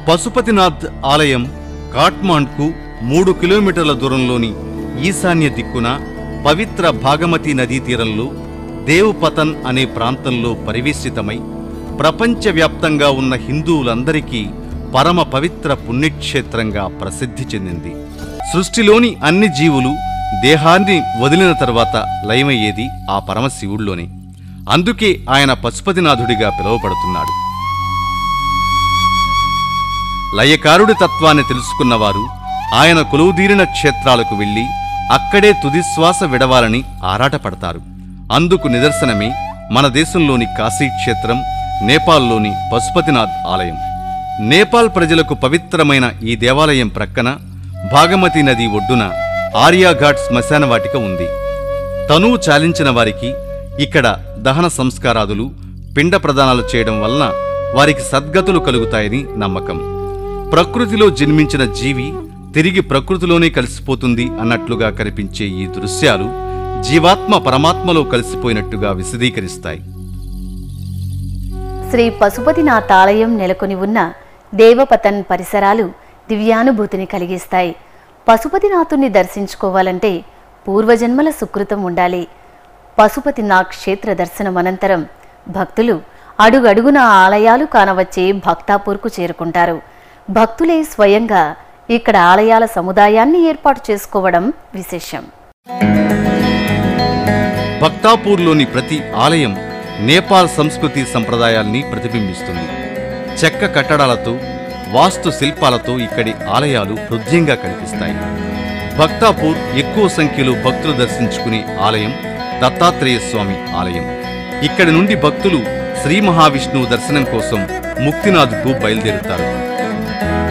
పశుపతినాథ్ ఆలయం కాట్మాండ్కు మూడు కిలోమీటర్ల దూరంలోని ఈశాన్య దిక్కున పవిత్ర భాగమతి నదీ తీరంలో దేవ్పతన్ అనే ప్రాంతంలో పరివేశితమై ప్రపంచవ్యాప్తంగా ఉన్న హిందువులందరికీ పరమ పవిత్ర పుణ్యక్షేత్రంగా ప్రసిద్ధి చెందింది సృష్టిలోని అన్ని జీవులు దేహాన్ని వదిలిన తర్వాత లయమయ్యేది ఆ పరమశివుడిలోనే అందుకే ఆయన పశుపతినాథుడిగా పిలువబడుతున్నాడు లయకారుడి తత్వాన్ని తెలుసుకున్నవారు ఆయన కొలువుదీరిన క్షేత్రాలకు వెళ్లి అక్కడే తుదిశ్వాస విడవాలని ఆరాటపడతారు అందుకు నిదర్శనమే మన దేశంలోని కాశీ క్షేత్రం నేపాల్లోని పశుపతినాథ్ ఆలయం నేపాల్ ప్రజలకు పవిత్రమైన ఈ దేవాలయం ప్రక్కన భాగమతి నది ఒడ్డున ఆర్యాఘాట్ శ్మశాన వాటిక ఉంది తనువు చాలించిన వారికి ఇక్కడ దహన సంస్కారాదులు పిండ ప్రదానాలు చేయడం వలన వారికి సద్గతులు కలుగుతాయని నమ్మకం ప్రకృతిలో జన్మించిన జీవి తిరిగి ప్రకృతిలోనే కలిసిపోతుంది అన్నట్లుగా కనిపించే ఈ దృశ్యాలు జీవాత్మ పరమాత్మలో కలిసిపోయినట్టుగా విశదీకరిస్తాయి శ్రీ పశుపతినాథ్ ఆలయం నెలకొని ఉన్న దేవపతన్ పరిసరాలు దివ్యానుభూతిని కలిగిస్తాయి పశుపతినాథుని దర్శించుకోవాలంటే పూర్వజన్మల సుకృతం ఉండాలి పశుపతినాథ్ క్షేత్ర దర్శనం అనంతరం భక్తులు అడుగడుగున ఆలయాలు కానవచ్చే భక్తాపూర్కు చేరుకుంటారు భక్తులే స్వయంగా ఇక్కడ ఆలయాల సముదాయాన్ని ఏర్పాటు చేసుకోవడం విశేషం భక్తాపూర్లోని ప్రతి ఆలయం నేపాల్ సంస్కృతి సంప్రదాయాల్ని ప్రతిబింబిస్తుంది చెక్క కట్టడాలతో వాస్తు శిల్పాలతో ఇక్కడి ఆలయాలు హృదయంగా కనిపిస్తాయి భక్తాపూర్ ఎక్కువ సంఖ్యలో భక్తులు దర్శించుకునే ఆలయం దత్తాత్రేయ స్వామి ఆలయం ఇక్కడి నుండి భక్తులు శ్రీ మహావిష్ణువు దర్శనం కోసం ముక్తినాథ్కు బయలుదేరుతారు